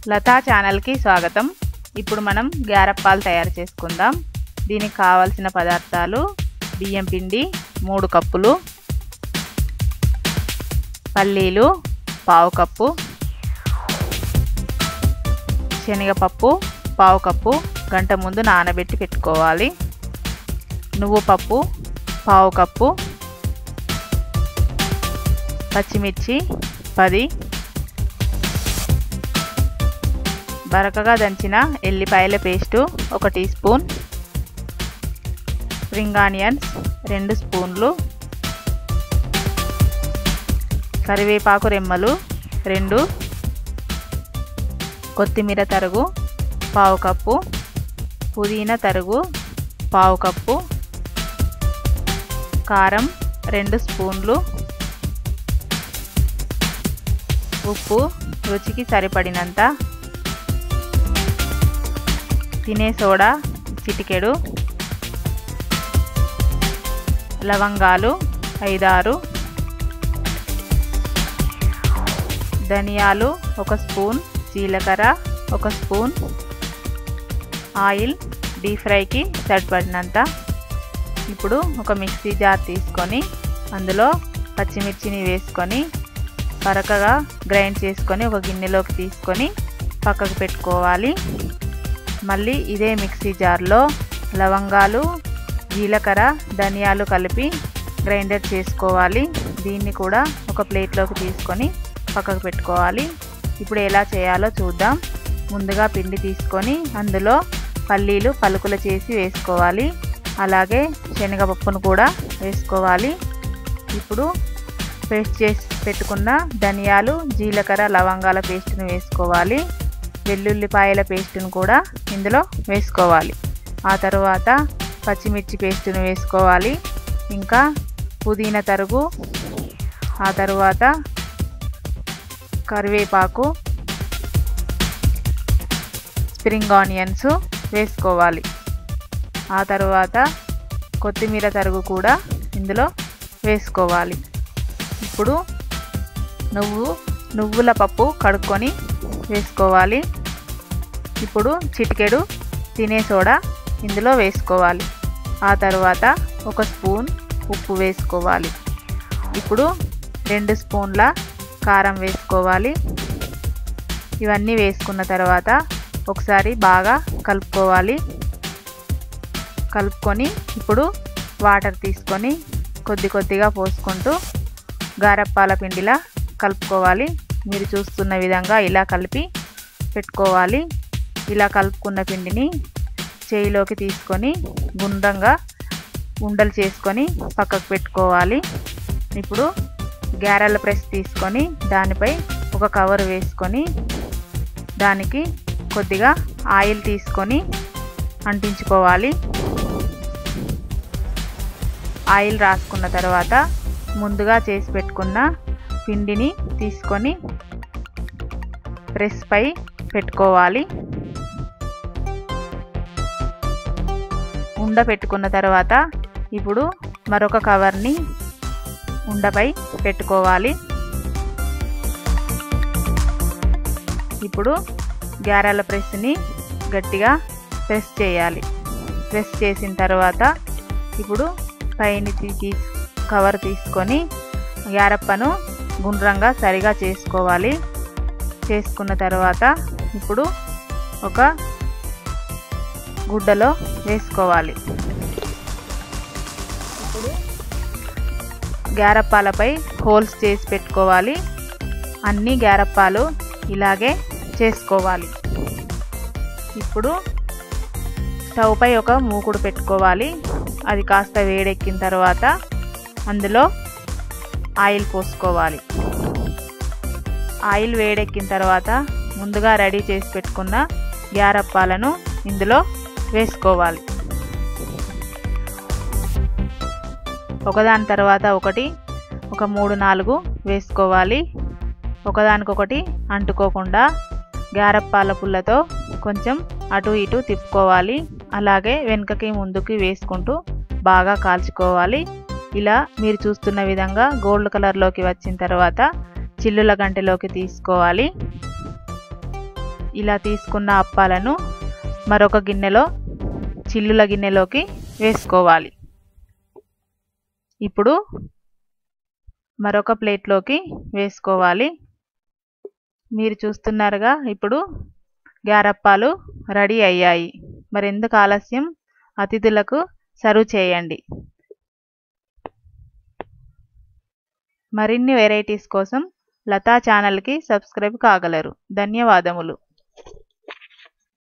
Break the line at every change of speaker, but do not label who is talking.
లతా ఛానల్కి స్వాగతం ఇప్పుడు మనం గ్యారప్పాలు తయారు చేసుకుందాం దీనికి కావాల్సిన పదార్థాలు బియ్యం పిండి మూడు కప్పులు పల్లీలు పావు కప్పు శనగపప్పు పావు కప్పు గంట ముందు నానబెట్టి పెట్టుకోవాలి నువ్వు పప్పు పావు కప్పు పచ్చిమిర్చి పది బరకగా దంచిన ఎల్లిపాయల పేస్టు ఒక టీ స్పూన్ స్ప్రింగ్ ఆనియన్స్ రెండు స్పూన్లు కరివేపాకు రెమ్మలు రెండు కొత్తిమీర తరుగు పావు కప్పు పుదీనా తరుగు పావు కప్పు కారం రెండు స్పూన్లు ఉప్పు రుచికి సరిపడినంత తినే సోడా చిటికెడు లవంగాలు ఐదారు ధనియాలు ఒక స్పూన్ జీలకర్ర ఒక స్పూన్ ఆయిల్ డీప్ ఫ్రైకి సరిపడినంత ఇప్పుడు ఒక మిక్సీ జార్ తీసుకొని అందులో పచ్చిమిర్చిని వేసుకొని పరకగా గ్రైండ్ చేసుకొని ఒక గిన్నెలోకి తీసుకొని పక్కకు పెట్టుకోవాలి మళ్ళీ ఇదే మిక్సీ జార్లో లవంగాలు జీలకర్ర ధనియాలు కలిపి గ్రైండర్ చేసుకోవాలి దీన్ని కూడా ఒక ప్లేట్లోకి తీసుకొని పక్కకు పెట్టుకోవాలి ఇప్పుడు ఎలా చేయాలో చూద్దాం ముందుగా పిండి తీసుకొని అందులో పల్లీలు పలుకులు చేసి వేసుకోవాలి అలాగే శనగపప్పును కూడా వేసుకోవాలి ఇప్పుడు పేస్ట్ చేసి పెట్టుకున్న ధనియాలు జీలకర్ర లవంగాల పేస్ట్ను వేసుకోవాలి వెల్లుల్లిపాయల పేస్టును కూడా ఇందులో వేసుకోవాలి ఆ తర్వాత పచ్చిమిర్చి పేస్టును వేసుకోవాలి ఇంకా పుదీనా తరుగు ఆ తర్వాత కరివేపాకు స్ప్రింగ్ ఆనియన్స్ వేసుకోవాలి ఆ తర్వాత కొత్తిమీర తరుగు కూడా ఇందులో వేసుకోవాలి ఇప్పుడు నువ్వు నువ్వుల పప్పు కడుక్కొని వేసుకోవాలి ఇప్పుడు చిటికెడు తినే సోడా ఇందులో వేసుకోవాలి ఆ తర్వాత ఒక స్పూన్ ఉప్పు వేసుకోవాలి ఇప్పుడు రెండు స్పూన్ల కారం వేసుకోవాలి ఇవన్నీ వేసుకున్న తర్వాత ఒకసారి బాగా కలుపుకోవాలి కలుపుకొని ఇప్పుడు వాటర్ తీసుకొని కొద్ది కొద్దిగా పోసుకుంటూ గారప్పాల పిండిలా కలుపుకోవాలి మీరు చూస్తున్న విధంగా ఇలా కలిపి పెట్టుకోవాలి ఇలా కలుపుకున్న పిండిని చేయిలోకి తీసుకొని గుండ్రంగా ఉండలు చేసుకొని పక్కకు పెట్టుకోవాలి ఇప్పుడు గ్యారెల ప్రెస్ తీసుకొని దానిపై ఒక కవర్ వేసుకొని దానికి కొద్దిగా ఆయిల్ తీసుకొని అంటించుకోవాలి ఆయిల్ రాసుకున్న తర్వాత ముందుగా చేసి పెట్టుకున్న పిండిని తీసుకొని ప్రెస్పై పెట్టుకోవాలి ఉండ పెట్టుకున్న తర్వాత ఇప్పుడు మరొక కవర్ని ఉండపై పెట్టుకోవాలి ఇప్పుడు గ్యారెల ప్రెస్ని గట్టిగా ప్రెస్ చేయాలి ప్రెస్ చేసిన తర్వాత ఇప్పుడు పైన తీసి కవర్ తీసుకొని గ్యారప్పను గుండ్రంగా సరిగా చేసుకోవాలి చేసుకున్న తర్వాత ఇప్పుడు ఒక గుడ్డలో వేసుకోవాలి ఇప్పుడు గ్యారప్పాలపై హోల్స్ చేసి పెట్టుకోవాలి అన్ని గ్యారప్పాలు ఇలాగే చేసుకోవాలి ఇప్పుడు స్టవ్ పై ఒక మూకుడు పెట్టుకోవాలి అది కాస్త వేడెక్కిన తర్వాత అందులో ఆయిల్ పోసుకోవాలి ఆయిల్ వేడెక్కిన తర్వాత ముందుగా రెడీ చేసి పెట్టుకున్న గ్యారప్పాలను ఇందులో వేసుకోవాలి ఒకదాని తర్వాత ఒకటి ఒక మూడు నాలుగు వేసుకోవాలి ఒకదానికొకటి అంటుకోకుండా గారప్పాల పుల్లతో కొంచెం అటు ఇటు తిప్పుకోవాలి అలాగే వెనుకకి ముందుకి వేసుకుంటూ బాగా కాల్చుకోవాలి ఇలా మీరు చూస్తున్న విధంగా గోల్డ్ కలర్లోకి వచ్చిన తర్వాత చిల్లుల గంటలోకి తీసుకోవాలి ఇలా తీసుకున్న అప్పాలను మరొక గిన్నెలో చిల్లుల గిన్నెలోకి వేసుకోవాలి ఇప్పుడు మరొక ప్లేట్లోకి వేసుకోవాలి మీరు చూస్తున్నారుగా ఇప్పుడు గారప్పాలు రెడీ అయ్యాయి మరెందుకు ఆలస్యం అతిథులకు సర్వ్ చేయండి మరిన్ని వెరైటీస్ కోసం లతా ఛానల్కి సబ్స్క్రైబ్ కాగలరు ధన్యవాదములు